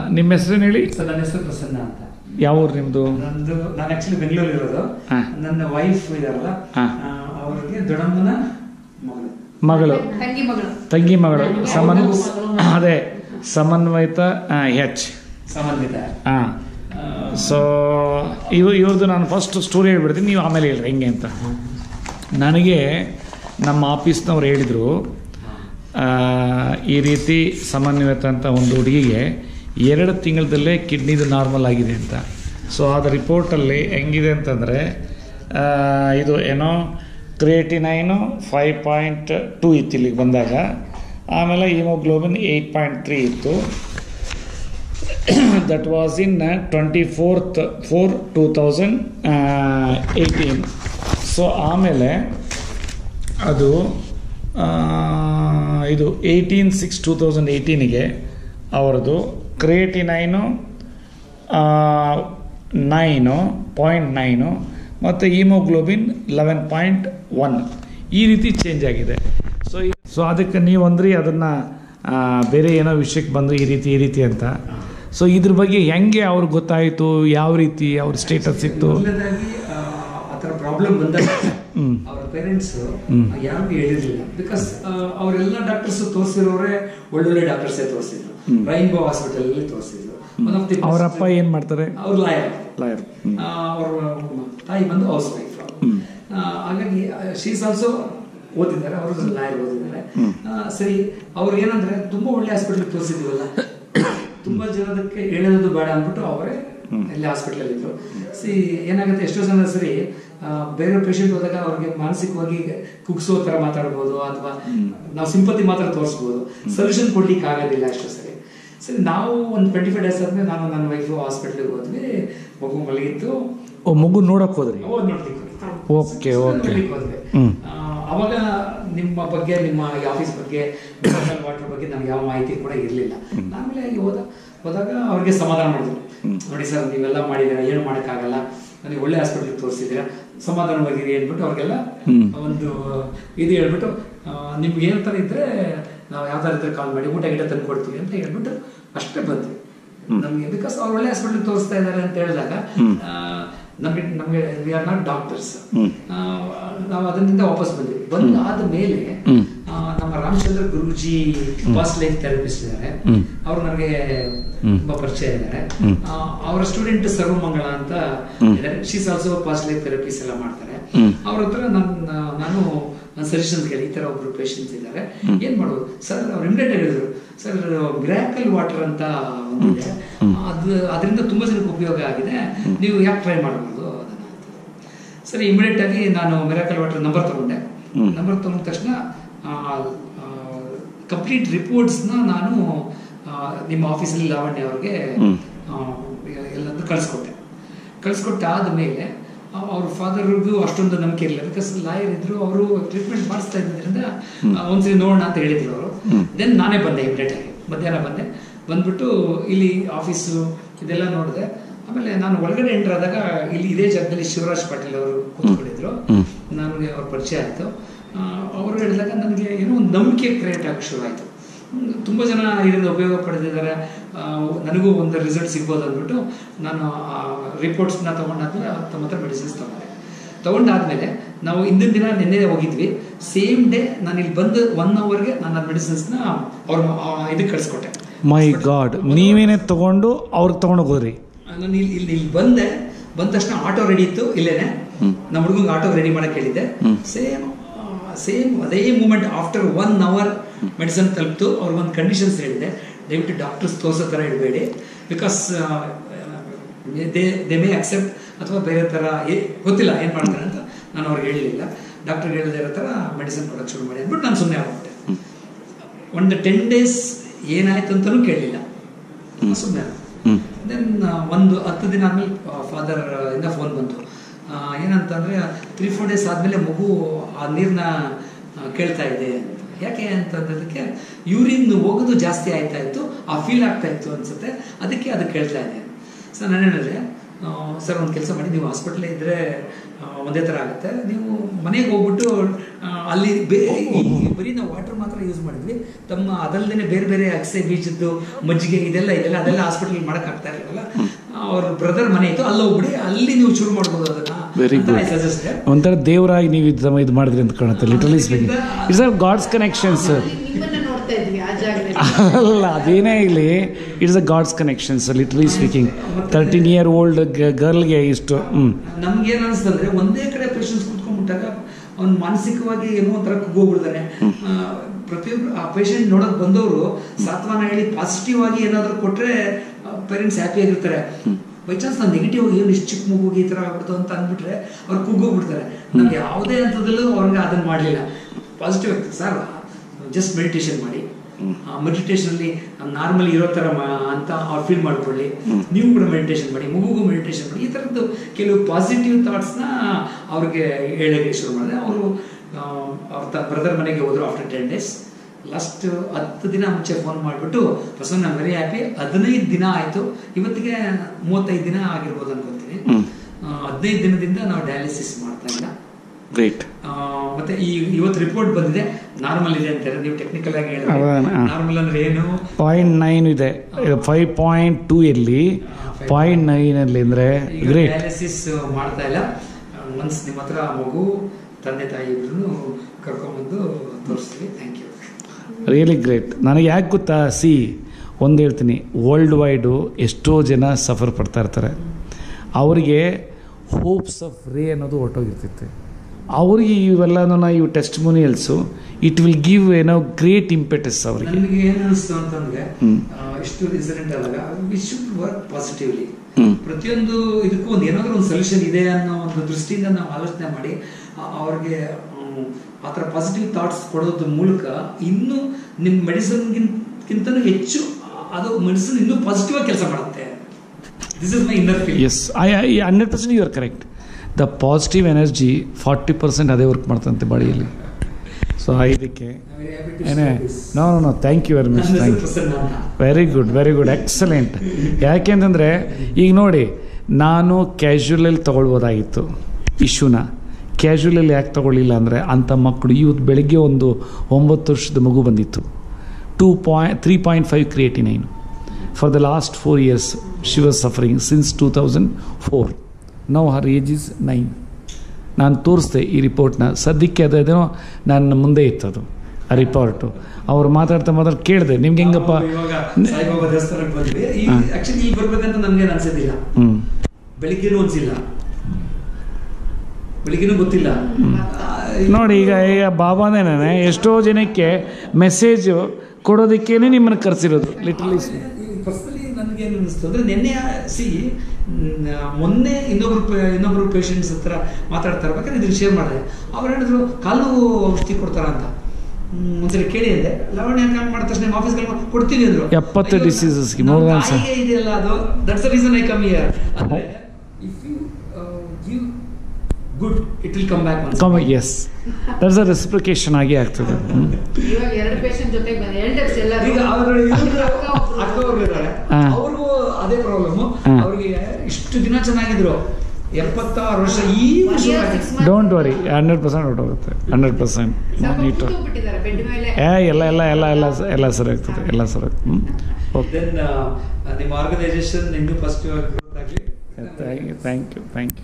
ನಿಮ್ಮ ಹೆಸರೇನು ಹೇಳಿ ಸರ್ ನನ್ನ ಹೆಸರು ಪ್ರಸನ್ನ ಅಂತ ಯಾವ ಊರು ನಿಮ್ಮದು ನಂದು ನಾನು ಆಕ್ಚುಲಿ ಬೆಂಗಳೂರು ಇರೋದು ಹಾ. ನನ್ನ ವೈಫ್ ಇದಾರಲ್ಲ ಹಾ. ಆ, ಅವ್ರಿಗೆ ದೊಡ್ಡಮ್ಮನ ಮಗಳು ಮಗಳು ತಂಗಿ ಮಗಳು ತಂಗಿ ಮಗಳು ಸಮನ್ ಮಗಳು. ಅದೇ ಸಮನ್ವಯಿತ ಹೆಚ್ ಸಂಬಂಧಿತ ಹಾಂ ಸೊ ಇವ ಇವ್ರದ್ದು ನಾನು ಫಸ್ಟ್ ಸ್ಟೋರಿ ಹೇಳ್ಬಿಡ್ತೀನಿ ನೀವು ಆಮೇಲೆ ಹೇಳ್ರಿ ಹೆಂಗೆ ಅಂತ ನನಗೆ ನಮ್ಮ ಆಫೀಸ್ನವ್ರು ಹೇಳಿದರು ಈ ರೀತಿ ಸಮನ್ವಯತ ಅಂತ ಒಂದು ಹುಡುಗಿಗೆ ಎರಡು ತಿಂಗಳದಲ್ಲೇ ಕಿಡ್ನಿದು ನಾರ್ಮಲ್ ಆಗಿದೆ ಅಂತ ಸೊ ಅದು ರಿಪೋರ್ಟಲ್ಲಿ ಹೆಂಗಿದೆ ಅಂತಂದರೆ ಇದು ಏನೋ ಕ್ರಿಯೇಟಿನೈನು ಫೈವ್ ಪಾಯಿಂಟ್ ಟೂ ಇತ್ತು ಇಲ್ಲಿಗೆ ಬಂದಾಗ ಆಮೇಲೆ ಹಿಮೋಗ್ಲೋಬಿನ್ ಏಯ್ಟ್ ಪಾಯಿಂಟ್ ತ್ರೀ ಇತ್ತು that was in twenty fourth four two thousand eighteen so ಆಮೇಲೆ ಅದು ಆ, ಇದು ಏಯ್ಟೀನ್ ಸಿಕ್ಸ್ ಟೂ ತೌಸಂಡ್ ಏಯ್ಟೀನಿಗೆ ಅವರದು ಕ್ರಿಯೇಟಿನೈನು ನೈನು ಪಾಯಿಂಟ್ ನೈನು ಮತ್ತು ಈಮೋಗ್ಲೋಬಿನ್ ಲೆವೆನ್ ಪಾಯಿಂಟ್ ಒನ್ ಈ ರೀತಿ ಚೇಂಜ್ ಆಗಿದೆ ಸೊ ಸೊ ಅದಕ್ಕೆ ನೀವು ಅಂದ್ರಿ ಅದನ್ನು ಬೇರೆ ಏನೋ ವಿಷಯಕ್ಕೆ ಬಂದು ಈ ರೀತಿ ಈ ರೀತಿ ಅಂತ ಸೊ ಇದ್ರ ಬಗ್ಗೆ ಹೆಂಗೆ ಅವ್ರಿಗೆ ಗೊತ್ತಾಯಿತು ಯಾವ ರೀತಿ ಅವ್ರ ಸ್ಟೇಟಸ್ ಇತ್ತು ಮೊದಲನೇದಾಗಿ ಆ, ಆ ಥರ ಪ್ರಾಬ್ಲಮ್ ಬಂದಾಗ ಹ್ಮ್. ಅವ್ರ ಪೇರೆಂಟ್ಸ್ ಹ್ಮ್. ಯಾರಿಗೂ ಹೇಳಿರ್ಲಿಲ್ಲ ಬಿಕಾಸ್ ಅವರೆಲ್ಲ ಡಾಕ್ಟರ್ಸ್ ತೋರಿಸಿರೋರೆ ಒಳ್ಳೊಳ್ಳೆ ಡಾಕ್ಟರ್ಸೇ ತೋರಿಸಿದ್ರು ರೈನ್ಬೋ ಹಾಸ್ಪಿಟಲ್ ಅಲ್ಲಿ ತೋರಿಸಿದ್ರು ಒನ್ ಆಫ್ ದಿ ಅವರ ಅಪ್ಪ ಏನು ಮಾಡ್ತಾರೆ ಅವ್ರ ಲಾಯರ್ ಲಾಯರ್ ಅವ್ರ ತಾಯಿ ಬಂದು ಹೌಸ್ ವೈಫ್ ಹಾಗಾಗಿ ಶೀಸ್ ಆಲ್ಸೋ ಓದಿದ್ದಾರೆ ಅವರು ಲಾಯರ್ ಓದಿದ್ದಾರೆ ಆ, ಸರಿ ಅವ್ರು ಏನಂದ್ರೆ ತುಂಬಾ ಒಳ್ಳೆ ಹಾಸ್ಪಿಟಲ್ ತೋರಿಸಿದ್ವಲ್ಲ ತುಂಬಾ ಜನದಕ್ಕೆ ಹೇಳೋದು ಬೇಡ ಅಂದ್ಬಿಟ್ಟು ಅವರೇ ಇಲ್ಲಿ ಹಾಸ್ಪಿಟಲ್ ಇದ್ರು ಸಿ ಏನಾಗುತ್ತೆ ಎಷ್ಟೋ ಜನ ಸರಿ ಆ, ಬೇರೆ ಪೇಷಂಟ್ ಹೋದಾಗ ಅವ್ರಿಗೆ ಮಾನಸಿಕವಾಗಿ ಕುಗ್ಸೋ ತರ ಮಾತಾಡ್ಬೋದು ಅಥವಾ ನಾವು ಸಿಂಪತಿ ಮಾತ್ರ ತೋರಿಸ್ಬೋದು ಸೊಲ್ಯೂಷನ್ ಕೊಡ್ಲಿಕ್ಕೆ ಆಗೋದಿಲ್ಲ ಎಷ್ಟೋ ಸರಿ ಸರಿ ನಾವು ಒಂದು ಟ್ವೆಂಟಿ ಫೈವ್ ಡೇಸ್ ಆದ್ಮೇಲೆ ನಾನು ನನ್ನ ವೈಫು ಹಾಸ್ಪಿಟ್ಲಿಗೆ ಹೋದ್ವಿ ಮಗು ಮಲಗಿತ್ತು ಓ ಮಗು ನೋಡಕ್ ಹೋದ್ರಿ ಅವಾಗ ನೋಡ್ಲಿಕ್ಕೆ ಹೋದ್ವಿ. ಓಕೆ ಓಕೆ ನೋಡ್ಲಿಕ್ಕೆ ಹೋದ್ವಿ. ಹ್ಮ್. ಆ, ಅವಾಗ ನಿಮ್ಮ ಬಗ್ಗೆ ನಿಮ್ಮ ಈ ಆಫೀಸ್ ಬಗ್ಗೆ ಮಿನರಲ್ ವಾಟರ್ ಬಗ್ಗೆ ನಮ್ಗೆ ಯಾವ ಮಾಹಿತಿ ಕೂಡ ಇರಲಿಲ್ಲ ಆಮೇಲೆ ಅಲ್ಲಿ ಹೋದ ಹೋದಾಗ ಅವ್ರಿಗೆ ಸಮಾಧಾನ ಮಾಡಿದ್ರು ನೋಡಿ ಸರ್ ನೀವೆಲ್ಲ ಮಾಡಿದ್ದೀರಾ ಏನು ಮಾಡೋಕ್ಕಾಗಲ್ಲ ನನಗೆ ಒಳ್ಳೆ ಹಾಸ್ಪಿಟ್ಲಿಗೆ ತೋರಿಸಿದ್ದೀರಾ ಸಮಾಧಾನವಾಗಿರಿ ಅಂದ್ಬಿಟ್ಟು ಅವ್ರಿಗೆಲ್ಲ ಒಂದು ಇದು ಹೇಳ್ಬಿಟ್ಟು ಆ, ನಿಮ್ಗೆ ಏನು ಥರ ಇದ್ರೆ ನಾವು ಯಾವ ಥರ ಇದ್ರೆ ಕಾಲ್ ಮಾಡಿ ಊಟ ಗಿಟ ತಂದು ಕೊಡ್ತೀವಿ ಅಂತ ಹೇಳ್ಬಿಟ್ಟು ಅಷ್ಟೇ ಬಂದ್ವಿ ನಮಗೆ ಬಿಕಾಸ್ ಅವ್ರು ಒಳ್ಳೆ ಹಾಸ್ಪಿಟಲ್ ತೋರಿಸ್ತಾ ಇದ್ದಾರೆ ಅಂತ ಹೇಳಿದಾಗ ಆ, ನಮಗೆ ನಮಗೆ ವಿ ಆರ್ ನಾಟ್ ಡಾಕ್ಟರ್ಸ್ ನಾವು ಅದರಿಂದ ವಾಪಸ್ ಬಂದ್ವಿ ಬಂದಾದ ಮೇಲೆ ಆ, ನಮ್ಮ Ramachandra Guruji past life therapist ಇದ್ದಾರೆ ಅವರು ನನಗೆ ತುಂಬಾ ಪರಿಚಯ ಇದ್ದಾರೆ ಆ, ಅವರ ಸ್ಟೂಡೆಂಟ್ ಸರ್ವಮಂಗಳ ಅಂತ ಇದ್ದಾರೆ she's also past life therapies ಎಲ್ಲ ಮಾಡ್ತಾರೆ ಅವ್ರ ಹತ್ರ ನನ್ನ ನಾನು ಸಜೆಷನ್ ಕೇಳಿ ಈ ತರ ಒಬ್ರು ಪೇಷಂಟ್ಸ್ ಇದ್ದಾರೆ ಏನ್ ಮಾಡೋದು ಸರ್ ಅವ್ರು ಇಮಿಡಿಯೇಟ್ ಹೇಳಿದ್ರು ಸರ್ ಮಿರಾಕಲ್ ವಾಟರ್ ಅಂತ ಒಂದಿದೆ ಅದು ಅದರಿಂದ ತುಂಬಾ ಜನಕ್ಕೆ ಉಪಯೋಗ ಆಗಿದೆ ನೀವು ಯಾಕೆ ಟ್ರೈ ಮಾಡಬಹುದು ಅದನ್ನ ಅಂತ. ಸರಿ ಇಮಿಡಿಯೇಟ್ ಆಗಿ ನಾನು ಮಿರಾಕಲ್ ವಾಟರ್ ನಂಬರ್ ತಗೊಂಡೆ ನಂಬರ್ ತಗೊಂಡ ತಕ್ಷಣ ಕಂಪ್ಲೀಟ್ ರಿಪೋರ್ಟ್ಸ್ನ ನಾನು ಆ, ನಿಮ್ಮ ಆಫೀಸಲ್ಲಿ ಲಾವಣ್ಯ ಅವ್ರಿಗೆ ಆ, ಎಲ್ಲದೂ ಕಳಿಸ್ಕೊಟ್ಟೆ ಕಳಿಸ್ಕೊಟ್ಟಾದ ಮೇಲೆ ಅವ್ರ ಫಾದರ್ಗೂ ಅಷ್ಟೊಂದು ನಂಬಿಕೆ ಇರಲಿಲ್ಲ ಬಿಕಾಸ್ ಲಾಯರ್ ಇದ್ರು ಅವರು ಟ್ರೀಟ್ಮೆಂಟ್ ಮಾಡಿಸ್ತಾ ಇದ್ದಿದ್ದರಿಂದ ಆ, ಒಂದ್ಸರಿ ನೋಡೋಣ ಅಂತ ಹೇಳಿದ್ರು ಅವರು ದೆನ್ ನಾನೇ ಬಂದೆ ಇಮಿಡಿಯೇಟ್ ಆಗಿ ಮಧ್ಯಾಹ್ನ ಬಂದೆ ಬಂದ್ಬಿಟ್ಟು ಇಲ್ಲಿ ಆಫೀಸು ಇದೆಲ್ಲ ನೋಡಿದೆ ಆಮೇಲೆ ನಾನು ಒಳಗಡೆ ಎಂಟರ್ ಆದಾಗ ಇಲ್ಲಿ ಇದೇ ಜಾಗದಲ್ಲಿ ಶಿವರಾಜ್ ಪಾಟೀಲ್ ಅವರು ಕೂತ್ಕೊಂಡಿದ್ರು ನನಗೆ ಅವ್ರ ಪರಿಚಯ ಆಯಿತು ಅವರು ಹೇಳಿದಾಗ ನನಗೆ ಏನೋ ಒಂದು ನಂಬಿಕೆ ಕ್ರಿಯೇಟ್ ಆಗಕ್ಕೆ ಶುರು ಆಯಿತು ತುಂಬ ಜನ ಇದರಿಂದ ಉಪಯೋಗ ಪಡೆದಿದ್ದಾರೆ ಆ, ನನಗೂ ಒಂದು ರಿಸಲ್ಟ್ ಸಿಗ್ಬೋದು ಅಂದ್ಬಿಟ್ಟು ನಾನು ರಿಪೋರ್ಟ್ಸ್ನ ತೊಗೊಂಡಾದ್ಮೇಲೆ ತಮ್ಮ ಹತ್ರ ಮೆಡಿಸಿನ್ಸ್ ತೊಗೊಂಡೆ ತೊಗೊಂಡಾದ್ಮೇಲೆ ನಾವು ಹಿಂದಿನ ದಿನ ನಿನ್ನೆ ಹೋಗಿದ್ವಿ ಸೇಮ್ ಡೇ ನಾನು ಇಲ್ಲಿ ಬಂದು ಒನ್ ಅವರ್ಗೆ ನಾನು ಮೆಡಿಸಿನ್ಸ್ನ ಅವ್ರ ಇದಕ್ಕೆ ಕಳಿಸ್ಕೊಟ್ಟೆ ಮೈ ಗಾಡ್ ನೀವೇನೇ ತಗೊಂಡು ಅವ್ರಿಗೆ ತಗೊಂಡೋಗಿ ಹೋದ್ರಿ ನಾನು ಇಲ್ಲಿ ಇಲ್ಲಿ ಇಲ್ಲಿ ಬಂದೆ ಬಂದ ತಕ್ಷಣ ಆಟೋ ರೆಡಿ ಇತ್ತು ಇಲ್ಲೇನೆ ನಮ್ಮ ಹುಡುಗಂಗೆ ಆಟೋ ರೆಡಿ ಮಾಡಕ್ಕೆ ಹೇಳಿದ್ದೆ ಸೇಮ್ ಸೇಮ್ ಅದೇ moment after one hour medicine ತಲುಪ್ತು ಅವ್ರಿಗೊಂದು ಕಂಡೀಷನ್ಸ್ ಹೇಳಿದೆ ದಯವಿಟ್ಟು ಡಾಕ್ಟರ್ಸ್ ತೋರಿಸೋ ಥರ ಇಡಬೇಡಿ because they they may accept ಅಥವಾ ಬೇರೆ ಥರ ಏ- ಗೊತ್ತಿಲ್ಲ ಏನು ಮಾಡ್ತಾರೆ ಅಂತ ನಾನು ಅವ್ರಿಗೆ ಹೇಳಲಿಲ್ಲ ಡಾಕ್ಟರ್ ಹೇಳದೇ ಇರೋ ಥರ ಮೆಡಿಸಿನ್ ಕೊಡೋಕ್ಕೆ ಶುರು ಮಾಡಿ ಅಂದ್ಬಿಟ್ಟು ನಾನು ಸುಮ್ಮನೆ ಆಗ್ಬಿಟ್ಟೆ ಒಂದು ಟೆನ್ ಡೇಸ್ ಏನಾಯ್ತು ಅಂತಲೂ ಕೇಳಲಿಲ್ಲ ಸುಮ್ಮನೆ ದೆನ್ ಒಂದು ಹತ್ತು ದಿನ ಆದ್ಮೇಲೆ ಫಾದರ್ ಇಂದ ಫೋನ್ ಬಂತು ಆ, ಏನಂತಂದ್ರೆ ತ್ರೀ ಫೋರ್ ಡೇಸ್ ಆದ್ಮೇಲೆ ಮಗು ಆ ನೀರನ್ನ ಕೇಳ್ತಾ ಇದೆ ಅಂತ. ಯಾಕೆ ಅಂತಂದದಕ್ಕೆ ಯೂರಿನ್ ಹೋಗೋದು ಜಾಸ್ತಿ ಆಯ್ತಾ ಇತ್ತು ಆ ಫೀಲ್ ಆಗ್ತಾ ಇತ್ತು ಅನ್ಸುತ್ತೆ ಅದಕ್ಕೆ ಅದು ಕೇಳ್ತಾ ಇದೆ ಸರ್ ನಾನು ಹೇಳಿದ್ರೆ ಸರ್ ಒಂದು ಕೆಲಸ ಮಾಡಿ ನೀವು ಹಾಸ್ಪಿಟ್ಲೇ ಇದ್ರೆ ಆ, ಒಂದೇ ಥರ ಆಗುತ್ತೆ ನೀವು ಮನೆಗೆ ಹೋಗ್ಬಿಟ್ಟು ಆ, ಅಲ್ಲಿ ಬೇ ಈ ಬರೀ ನಾವು ವಾಟರ್ ಮಾತ್ರ ಯೂಸ್ ಮಾಡಿದ್ವಿ ತಮ್ಮ ಅದಲ್ಲದೆ ಬೇರೆ ಬೇರೆ ಅಗಸೆ ಬೀಜದ್ದು ಮಜ್ಜಿಗೆ ಇದೆಲ್ಲ ಇದೆಲ್ಲ ಅದೆಲ್ಲ ಹಾಸ್ಪಿಟಲ್ ಮಾಡಕ್ ಆಗ್ತಾ ಇರಲಿಲ್ಲ ಅವ್ರ ಬ್ರದರ್ ಮನೆ ಇತ್ತು ಅಲ್ಲಿ ಹೋಗ್ಬಿಡಿ ಅಲ್ಲಿ ನೀವು ಶುರು ಮಾಡ್ಬೋದು ಅದನ್ನ ವೆರಿ ಅಂತ ಗುಡ್ I suggested. ಒಂಥರ ದೇವರಾಗಿ ನೀವು ಇದು ಇದು ಮಾಡಿದ್ರಿ ಅಂತ ಕಾಣುತ್ತೆ literally speaking it's a God's connections ನಿಮ್ಮನ್ನ ನೋಡ್ತಾ ಇದ್ವಿ ಆ ಜಾಗದಲ್ಲಿ ಅಲ್ಲ ಅದೇನೇ ಆಗಲಿ it's a God's connections literally speaking thirteen year old ಗರ್ಲ್ಗೆ ಇಷ್ಟು ಹ್ಞೂ ನಮ್ಗೆ ಏನ್ ಅನ್ಸ್ತಂದ್ರೆ ಒಂದೇ ಕಡೆ ಪೇಷಂಟ್ಸ್ ಕುತ್ಕೊಂಡ್ಬಿಟ್ಟಾಗ ಅವ್ನು ಮಾನಸಿಕವಾಗಿ ಏನೋ ಒಂಥರ ಕುಗ್ಗೋಗ್ಬಿಡ್ತಾನೆ ಆ, ಪ್ರತಿಯೊಬ್ರು ಆ ಪೇಷಂಟ್ ನೋಡಕ್ ಬಂದವರು ಸಾತ್ವನ ಹೇಳಿ ಪಾಸಿಟಿವ್ ಆಗಿ ಏನಾದ್ರು ಕೊಟ್ರೆ ಪೇರೆಂಟ್ಸ್ ಹ್ಯಾಪಿ ಆಗಿರ್ತಾರೆ ಬೈ ಚಾನ್ಸ್ ನಾವು ನೆಗೆಟಿವ್ ಏನು ಇಷ್ಟು ಚಿಕ್ಕ ಮಗುಗೆ ಈ ಥರ ಆಗ್ಬಿಡ್ತು ಅಂತ ಅಂದ್ಬಿಟ್ರೆ ಅವ್ರು ಕುಗ್ಗೋಗ್ಬಿಡ್ತಾರೆ ನಮ್ಗೆ ಯಾವುದೇ ಹಂತದಲ್ಲೂ ಅವ್ರಿಗೆ ಅದನ್ನ ಮಾಡಲಿಲ್ಲ ಪಾಸಿಟಿವ್ ಆಗ್ತದೆ ಸರ್ ಜಸ್ಟ್ ಮೆಡಿಟೇಷನ್ ಮಾಡಿ ಮೆಡಿಟೇಷನಲ್ಲಿ ನಾರ್ಮಲಿ ಇರೋ ಥರ ಮಾ- ಅಂತ ಅವ್ರು ಫೀಲ್ ಮಾಡ್ಕೊಳ್ಳಿ ನೀವು ಕೂಡ ಮೆಡಿಟೇಷನ್ ಮಾಡಿ ಮಗುಗೂ ಮೆಡಿಟೇಷನ್ ಮಾಡಿ ಈ ಥರದ್ದು ಕೆಲವು ಪಾಸಿಟಿವ್ ಥಾಟ್ಸ್ನ ಅವ್ರಿಗೆ ಹೇಳೋಕ್ಕೆ ಶುರು ಮಾಡಿದೆ ಅವರು ಅವ್ರ ತ ಬ್ರದರ್ ಮನೆಗೆ ಹೋದ್ರು ಆಫ್ಟರ್ ಟೆನ್ ಡೇಸ್ ಲಾಸ್ಟ್ ಹತ್ತು ದಿನ ಮುಂಚೆ ಫೋನ್ ಮಾಡಿಬಿಟ್ಟು ಫಸ್ಟ್ ನಾನು ವೆರಿ ಹ್ಯಾಪಿ ಹದಿನೈದು ದಿನ ಆಯಿತು ಇವತ್ತಿಗೆ ಮೂವತ್ತೈದು ದಿನ ಆಗಿರ್ಬೋದು ಅನ್ಕೊತೀನಿ ಹ್ಮ್. ಹದಿನೈದು ದಿನದಿಂದ ನಾವು ಡಯಾಲಿಸಿಸ್ ಮಾಡ್ತಾ ಇಲ್ಲ ಗ್ರೇಟ್ ಆ, ಮತ್ತೆ ಈ ಇವತ್ತು ರಿಪೋರ್ಟ್ ಬಂದಿದೆ ನಾರ್ಮಲ್ ಇದೆ ಅಂತಾರೆ ನೀವು ಟೆಕ್ನಿಕಲ್ ಆಗಿ ಹೇಳಿದ್ರೆ ಅದೇ, ಹಾ. ನಾರ್ಮಲ್ ಅಂದ್ರೆ ಏನು ಪಾಯಿಂಟ್ ನೈನ್ ಇದೆ ಫೈವ್ ಪಾಯಿಂಟ್ ಟೂ ಇರಲಿ ಪಾಯಿಂಟ್ ನೈನಲ್ಲಿ ಅಂದರೆ ಗ್ರೇಟ್ ಡಯಾಲಿಸಿಸ್ ಮಾಡ್ತಾ ಇಲ್ಲ ಮನ್ಸ್ ನಿಮ್ಮ ಹತ್ರ ಮಗು ತಂದೆ ತಾಯಿ ಇಬ್ರು ಕರ್ಕೊಂಡ್ಬಂದು ತೋರಿಸ್ತೀವಿ ಥ್ಯಾಂಕ್ ಯು ರಿಯಲಿ ಗ್ರೇಟ್ ನನಗೆ ಯಾಕೆ ಗೊತ್ತಾ ಸಿ ಒಂದು ಹೇಳ್ತೀನಿ ವರ್ಲ್ಡ್ ವೈಡು ಎಷ್ಟೋ ಜನ ಸಫರ್ ಪಡ್ತಾ ಇರ್ತಾರೆ ಅವರಿಗೆ ಹೋಪ್ಸ್ ಆಫ್ ರೇ ಅನ್ನೋದು ಹೊರಟೋಗಿರ್ತೈತೆ ಅವ್ರಿಗೆ ಇವೆಲ್ಲನೂ ಇವು ಟೆಸ್ಟ್ ಮುನಿಯಲ್ಸು ಇಟ್ ವಿಲ್ ಗಿವ್ ಏನೋ ಗ್ರೇಟ್ ಇಂಪೆಟಸ್ ಅವರಿಗೆ ನನಗೆ ಏನು ಅನಿಸ್ತು ಅಂತಂದ್ರೆ ಹ್ಮ್. ಆ, ಇಷ್ಟು ಇನ್ಸಿಡೆಂಟ್ ಆದಾಗ we should work positively hmm. ಪ್ರತಿಯೊಂದು ಇದಕ್ಕೂ ಒಂದು ಏನಾದರೂ ಒಂದು ಸೊಲ್ಯೂಷನ್ ಇದೆ ಅನ್ನೋ ಒಂದು ದೃಷ್ಟಿಯಿಂದ ನಾವು ಆಲೋಚನೆ ಮಾಡಿ ಆ- ಅವ್ರಿಗೆ ಹ್ಮ್, ಆ ಥರ ಪಾಸಿಟಿವ್ ಥಾಟ್ಸ್ ಕೊಡೋದ್ರ ಮೂಲಕ ಇನ್ನೂ ನಿಮ್ಮ ಮೆಡಿಸಿನ್ಗಿಂತನೂ ಹೆಚ್ಚು ಅದು ಮೆಡಿಸಿನ್ ಇನ್ನೂ ಪಾಸಿಟಿವ್ ಆಗಿ ಕೆಲಸ ಮಾಡುತ್ತೆ this is my inner feel yes I I hundred percent you are correct the positive energy forty percent ಅದೇ ವರ್ಕ್ ಮಾಡ್ತಂತೆ ಬಾಡಿಯಲ್ಲಿ ಸೊ ಇದಕ್ಕೆ ಏನೇ no no no thank you very much thank you very good very good excellent ಯಾಕೆಂತಂದರೆ ಈಗ ನೋಡಿ ನಾನು ಕ್ಯಾಶುವಲಲ್ಲಿ ತೊಗೊಳ್ಬೋದಾಗಿತ್ತು ಇಶ್ಯೂನ ಕ್ಯಾಶುವಲಲ್ಲಿ ಯಾಕೆ ತೊಗೊಳ್ಳಿಲ್ಲ ಅಂದರೆ ಅಂಥ ಮಕ್ಕಳು ಇವತ್ತು ಬೆಳಗ್ಗೆ ಒಂದು ಒಂಬತ್ತು ವರ್ಷದ ಮಗು ಬಂದಿತ್ತು two point three point five creatinine for the last four years she was suffering since two thousand four now her age is nine ನಾನು ತೋರಿಸ್ದೆ ಈ ರಿಪೋರ್ಟ್ನ ಸದ್ಯಕ್ಕೆ ಅದೇನೋ ನನ್ನ ಮುಂದೆ ಇತ್ತು ಅದು ಆ ರಿಪೋರ್ಟು ಅವ್ರು ಮಾತಾಡ್ತಾ ಮಾತಾಡ್ತಾ ಕೇಳಿದೆ ನಿಮ್ಗೆ ಹೆಂಗಪ್ಪ ಇವಾಗ ಸಾಯಿಬಾಬಾ ದೇವಸ್ಥಾನಕ್ಕೆ ಬಂದ್ವಿ ಹಾ. ಆಕ್ಚುಲಿ ಈಗ ಬರ್ಬೇಕಂತ ನಮ್ಗೆ ಅನ್ಸೋದಿಲ್ಲ ಹ್ಞೂ ಬೆಳಿಗ್ಗೆನೂ ಅನ್ಸಿಲ್ಲ ಬೆಳಿಗ್ಗೆನೂ ಗೊತ್ತಿಲ್ಲ ಆ, ನೋಡಿ ಈಗ ಈಗ ಬಾಬಾನೇನೆ ಎಷ್ಟೋ ಜನಕ್ಕೆ ಮೆಸೇಜು ಕೊಡೋದಕ್ಕೇನೆ ನಿಮ್ಮನ್ನು ಕರೆಸಿರೋದು ಲಿಟ್ರಲಿ ಪರ್ಸನಲಿ ನನಗೆ ಏನು ಅನಿಸ್ತು ಅಂದ್ರೆ ನಿನ್ನೆ ಸಿ ಮೊನ್ನೆ ಇನ್ನೊಬ್ರು ಪೇ- ಇನ್ನೊಬ್ರು ಪೇಷಂಟ್ಸ್ ಹತ್ರ ಮಾತಾಡ್ತಾ ಇರ್ಬೇಕಾದ್ರೆ ಇದನ್ನ ಶೇರ್ ಮಾಡಿದೆ ಅವ್ರು ಹೇಳಿದ್ರು ಕಾಲು ನೋವು ಔಷಧಿ ಕೊಡ್ತಾರ ಅಂತ ಹ್ಮ್, ಒಂದ್ಸರಿ ಕೇಳಿ ಅಂದೆ ಲಾವಣ್ಯ ಕಾಲ್ ಮಾಡಿದ ತಕ್ಷಣ ಆಫೀಸ್ಗೆ ಕೊಡ್ತೀವಿ ಅಂದ್ರು ಎಪ್ಪತ್ತು ಅಯ್ಯೋ, diseases ಗೆ ನಮ್ಮ more than some. ತಾಯಿಗೆ ಇದೆಯಲ್ಲ ಅದು that's the reason I come here ಅಂದ್ರೆ if you give good it will come back come as that's a reciprocation ಆಗಿ ಆಗ್ತದೆ ಹ್ಮ್. ಇವಾಗ ಎರಡು ಪೇಷಂಟ್ ಜೊತೆಗೆ ಬಂದ ಎಲ್ಡರ್ಸ್ ಎಲ್ಲರೂ ಈಗ ಅವರು ಇಬ್ರು ಅಕ್ಕ ಒಬ್ರು ಅಕ್ಕ ಒಬ್ರು ಇದ್ದಾರೆ ಹಾ. ಅವ್ರಿಗೂ ಅದೇ ಪ್ರಾಬ್ಲಮ್ ಹಾ. ಅವ್ರಿಗೆ ಇಷ್ಟು ದಿನ ಚೆನ್ನಾಗಿದ್ರು ಎಪ್ಪತ್ತಾರು ವರ್ಷ ಈ ವರ್ಷ One year, six months. Don't worry hundred percent ಹೊರಟೋಗುತ್ತೆ ಹಂಡ್ರೆಡ್ ಪರ್ಸೆಂಟ್ ಸ್ವಲ್ಪ ನೀಟು ಕೂತ್ಬಿಟ್ಟಿದ್ದಾರೆ ಬೆಡ್ ಮೇಲೆ ಏ ಎಲ್ಲ ಎಲ್ಲ ಎಲ್ಲ ಎಲ್ಲ ಎಲ್ಲ ಸರಿ ಆಗ್ತದೆ ಎಲ್ಲ ಸರಿ ಆಗ್ತದೆ ಹ್ಞೂ ಓಕೆ ದೆನ್ ನಿಮ್ಮ ಆರ್ಗನೈಸೇಷನ್ ಇನ್ನೂ ಫಸ್ಟ್ ಗ್ರೋತ್ ಆಗಲಿ thank you thank you thank you